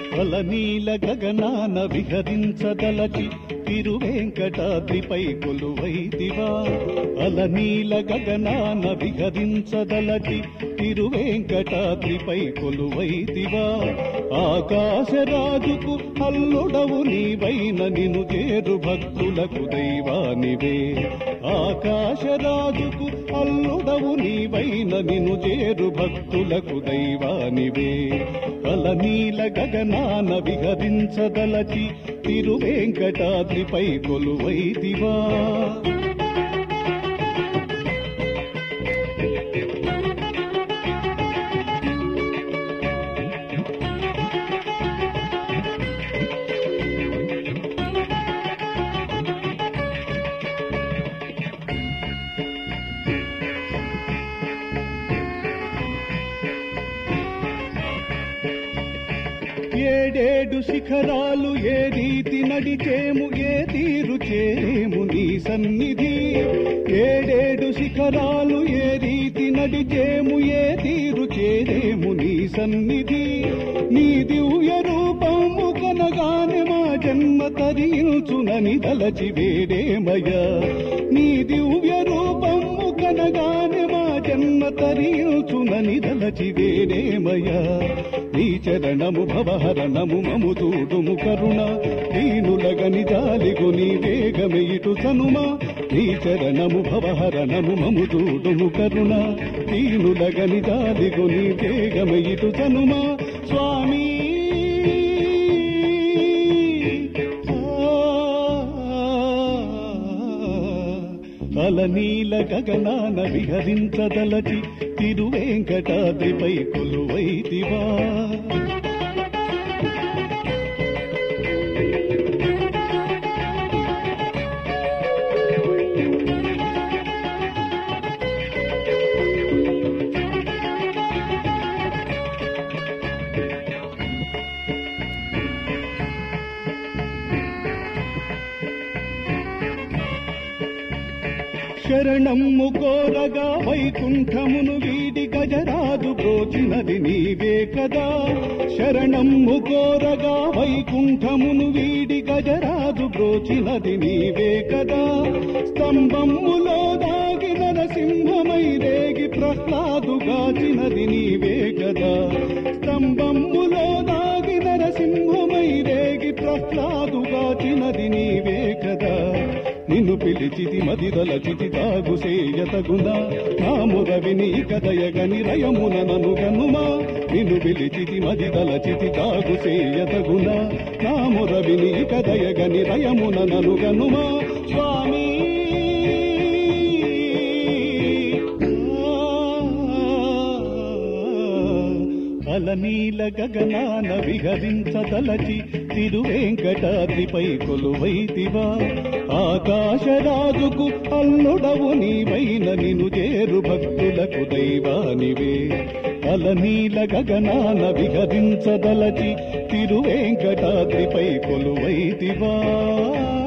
అలనీల గగనాన విహరించదలచి తిరువేంకటాద్రిపై కొలువైదివా అలనీల గగనాన విహరించదలచి తిరువేంకటాద్రిపై కొలువైదివా ఆకాశరాజుకు అల్లుడవు నీవైన నిను చేరు భక్తులకు దైవానివే ఆకాశరాజుకు అల్లుడవు నీవైన నిను చేరు భక్తులకు దైవానివే అలనీల గగనాన విహరించదలచి తిరువేంకటాద్రిపై కొలువైదివా ఏడేడు శిఖరాలు ఏ రీతి నడిచేము ఏ తీరు చేరేము నీ సన్నిధి ఏడేడు శిఖరాలు ఏ రీతి నడిచేము ఏ తీరు చేరేము నీ సన్నిధి నీ దివ్య రూపము కనగానే మా జన్మ తరించునని దలచి వేడేమయ్యా నీ దివ్య రూపము కనగానే మా జన్మ తరించునని దలచి వేడేమయ్యా నీ చరణము భవహరణము మము చూడుము కరుణ దీనులగని జాలిగుని వేగమే ఇటు సనుమా నీ చరణము భవహరణము మము చూడుము కరుణ దీనులగని జాలిగుని వేగమే ఇటు సనుమా స్వామి అలనీల గగనాన విహరించదలచి తిరువేంకటాద్రిపై కొలువైదివా శరణమ్ము కోరగా వైకుంఠమును వీడి గజరాజు బ్రోచినది నీవే కదా శరణమ్ము కోరగా వైకుంఠమును వీడి గజరాజు బ్రోచినది నీవే కదా స్తంభములో దాగి నరసింహమై రేగి ప్రహ్లాదు గాచినది నీవే కదా స్తంభములో దాగి నరసింహమై రేగి ప్రహ్లాదు గాచినది నీవే కదా నిన్ను పిలిచితి మదిదలచితి తాగు సేయతగున నాముర విని కదయగని రయమున నను గనుమా నిన్ను పిలిచితి మదిదలచితి తాగు సేయతగున నాముర విని కదయగని రయమున నను గనుమా స్వామి అలనీల గగనాన విహరించదలచి తిరువేంకటాద్రిపై కొలువైతివా ఆకాశరాజుకు అల్లుడవు నీవైన నిను చేరు భక్తులకు దైవానివే అలనీల గగనాన విహరించదలచి తిరువేంకటాద్రిపై కొలువైతివా